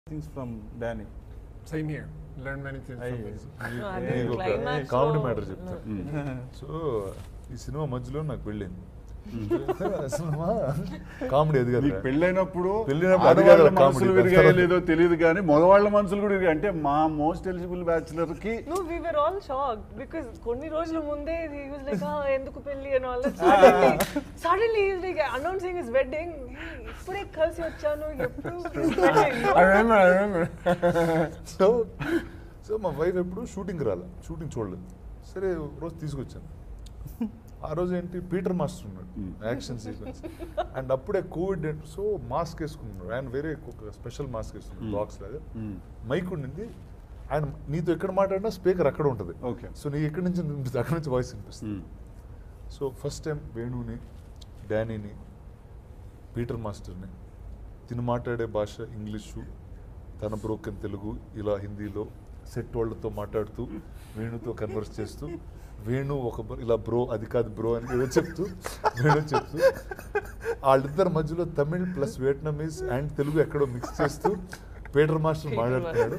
things from Danny. Same here. Learn many things I, from this. అదే నీకు ఒక climax comedy లో- matter చెప్తాను సో ఈ సినిమా మధ్యలో నాకు పెళ్ళింది సినిమా కామెడీ అది నీకు కదా పెళ్ళైనప్పుడు పెళ్ళైనప్పుడు అది ఆడవాళ్ళ కాదు మనసులు comedy. విరిగాయో లేదో తెలియదు కానీ మగవాళ్ళ మనసులు కూడా విరిగాయి అంటే మా మోస్ట్ ఎలిజిబుల్ బ్యాచులర్ కి No, we were all shocked because కొన్ని రోజుల ముందే he was like, ah, ఎందుకు పెళ్లి and all that. Suddenly, suddenly he's like announcing his wedding. Hey, ఇప్పుడే కలిసి వచ్చాను ఎప్పుడు his wedding. I remember, I remember. So so మా వైఫ్ ఎప్పుడు షూటింగ్ రాలే షూటింగ్ చూడలేదు సరే ఒక రోజు తీసుకొచ్చాను ఆ రోజు ఏంటి పీటర్ మాస్టర్ ఉన్నాడు యాక్షన్ సీక్వెన్స్ అండ్ అప్పుడే కోవిడ్ సో మాస్క్ వేసుకున్నాడు ఆయన వేరే ఒక స్పెషల్ మాస్క్ వేసుకున్నాడు బాక్స్ లాగా మైక్ ఉండింది ఆయన నీతో ఎక్కడ మాట్లాడినా స్పీకర్ అక్కడ ఉంటుంది Okay. సో నీ ఎక్కడి నుంచి వినిపిస్తుంది అక్కడ నుంచి వాయిస్ వినిపిస్తుంది సో ఫస్ట్ టైం వేణుని డానీని పీటర్ మాస్టర్ని తిను మాట్లాడే భాష ఇంగ్లీషు తన బ్రోకెన్ తెలుగు ఇలా హిందీలో సెట్ వాళ్ళతో మాట్లాడుతూ వేణుతో కన్వర్స్ చేస్తూ వేణు ఒక bro- ఇలా బ్రో అది కాదు బ్రో అని ఏదో చెప్తూ వేణు చెప్తూ వాళ్ళిద్దరి మధ్యలో Tamil plus Vietnamese and Telugu ఎక్కడో మిక్స్ చేస్తూ పీటర్ మాస్టర్ మాట్లాడుతున్నాడు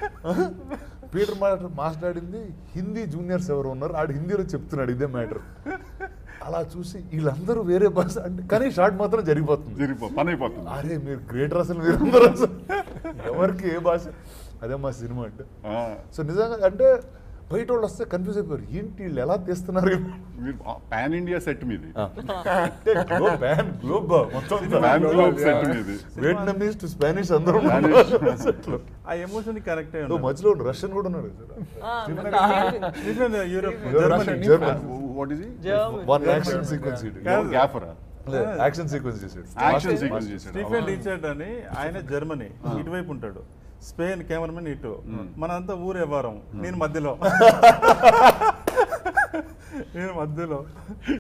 పీటర్ మాస్టర్ మాట్లాడింది హిందీ జూనియర్స్ ఎవరు ఉన్నారు ఆడు హిందీలో చెప్తున్నాడు ఇదే మ్యాటర్ అలా చూసి వీళ్ళందరూ వేరే భాష అంటే కానీ షార్ట్ మాత్రం జరిగిపోతుంది జరిగిపో పని అయిపోతుంది అరే మీరు గ్రేటర్ అసలు మీరందరూ అసలు ఎవరికి ఏ భాష అదే మా సినిమా అంటే ఆ, సో నిజంగా అంటే బయట వాళ్ళు వస్తే కన్ఫ్యూజ్ అయిపోయారు ఏంటి వీళ్ళు ఎలా తీస్తున్నారు మీరు పాన్ ఇండియా సెట్ మీది గ్లోబ్ ప్యాన్ గ్లోబ్ మొత్తం పాన్ గ్లోబ్ సెట్ మీది వియట్నమీస్ టు స్పానిష్ అందరూ Spanish. ఆ ఎమోషన్ కరెక్ట్ ఓ, మధ్యలో రష్యన్ కూడా ఉన్నాడు Ah, different Europe Russian, Germany German. What is German. One action sequence గ్యాఫరా యాక్షన్ సీక్వెన్స్ చేసాడు యాక్షన్ సీక్వెన్స్ చేశాడు స్టీఫెన్ రీచర్డ్ అని ఆయన జర్మనీ ఇటువైపు ఉంటాడు స్పెయిన్ కెమెరామెన్ ఇటు మనంతా ఊరు వ్యవహారం నేను మధ్యలో నేను మధ్యలో